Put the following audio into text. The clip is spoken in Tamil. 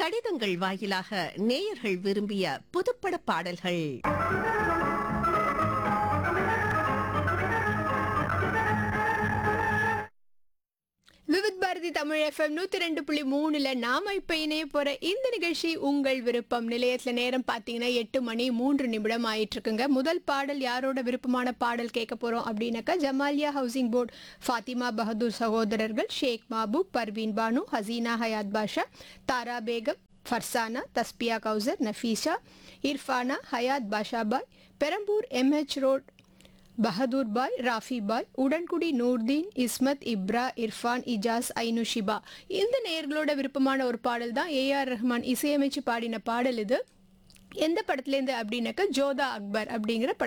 கடிதங்கள் வாயிலாக நேயர்கள் விரும்பிய புதுப்பட பாடல்கள் விவித் பாரதி தமிழ் எஃப்எம் நூத்தி ரெண்டு புள்ளி மூணுல நாம இப்ப இணைய போற இந்த நிகழ்ச்சி உங்கள் விருப்பம் நிலையத்துல நேரம் பாத்தீங்கன்னா எட்டு மணி மூன்று நிமிடம் ஆயிட்டு இருக்குங்க முதல் பாடல் யாரோட விருப்பமான பாடல் கேட்க போறோம் அப்படின்னாக்கா ஜமாலியா ஹவுசிங் போர்டு ஃபாத்திமா பகதூர் சகோதரர்கள் ஷேக் மாபூப் பர்வீன் பானு ஹசீனா ஹயாத் பாஷா தாரா பேகம் ஃபர்சானா தஸ்பியா கௌசர் நஃபீஷா இர்ஃபானா ஹயாத் பாஷாபாய் பெரம்பூர் எம்ஹெச் ரோட் பஹதூர் பாய் ராஃபி பாய் உடன்குடி நூர்தீன் இஸ்மத் இப்ரா இர்ஃபான் இஜாஸ் ஐனுஷிபா இந்த நேயர்களோட விருப்பமான ஒரு பாடல் தான் ஏஆர் ரஹ்மான் இசையமைச்சு பாடின பாடல் இது எந்த படத்துலேருந்து அப்படின்னாக்கா ஜோதா அக்பர் அப்படிங்கிற படத்துல